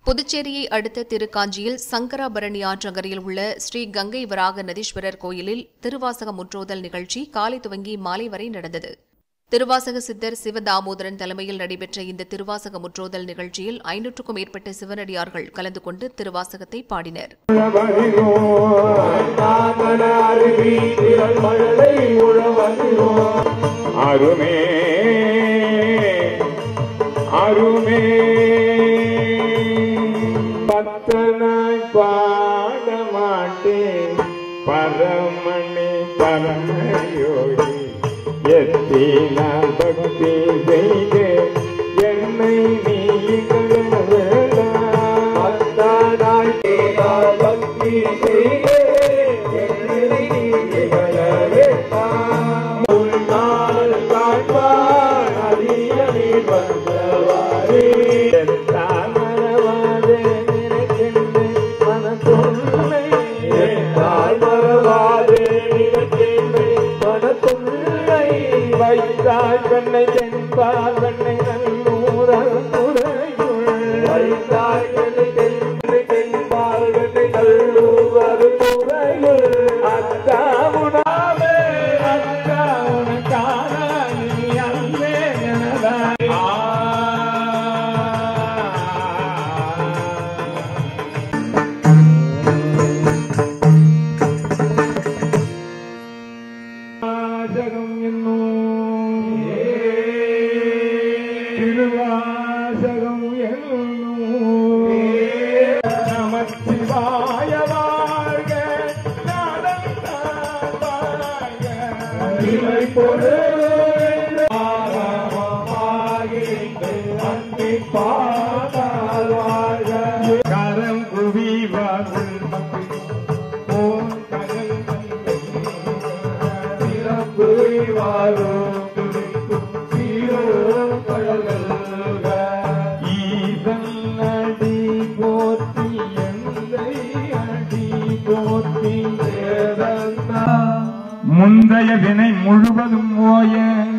புதுச்சேரியை அடுத்த திருக்காஞ்சியில் சங்கராபரணி ஆற்றங்கரையில் உள்ள ஸ்ரீ கங்கை வராக நதீஸ்வரர் கோயிலில் திருவாசக முற்றோதல் நிகழ்ச்சி காலை துவங்கி மாலை வரை நடந்தது திருவாசக சித்தர் சிவதாமோதரன் தலைமையில் நடைபெற்ற இந்த திருவாசக முற்றோதல் நிகழ்ச்சியில் ஐநூற்றுக்கும் மேற்பட்ட சிவனடியார்கள் கலந்து கொண்டு திருவாசகத்தை பாடினர் அருமே அருமே பத்தனாய் பாட மாட்டேன் பரமணி பரமயோகி எத்தினா பக்தி செய்து என்னை நீ பத்தனாய் பக்தி செய்து என்னை நீ முன்னால் காண்பார் அரியணை வந்தவாறே தாமரவாதே நினைக்கின்ற மனத்துள்ளே தாமரவாதே நினைக்கின்ற மனத்துள்ளே வைத்தாய் பெண்ணை தென்பார் பெண்ணை நல்லூரல் துறையுள் வைத்தாய் பெண்ணை தென்னை தென்பார் பெண்ணை நல்லூரல் துறையுள் அத்தாவுடாவே அத்தாவுனக்கான இனி அல்லே எனதாய் ஆ வாசகம் என்னும் திருவாசகம் என்னும் நமச்சிவாய வாழ்க நாதந்தாள் வாழ்க இவை கரம் குவி வாசல் ஓம் கடல் முந்தைய வினை முழுவதும் ஓய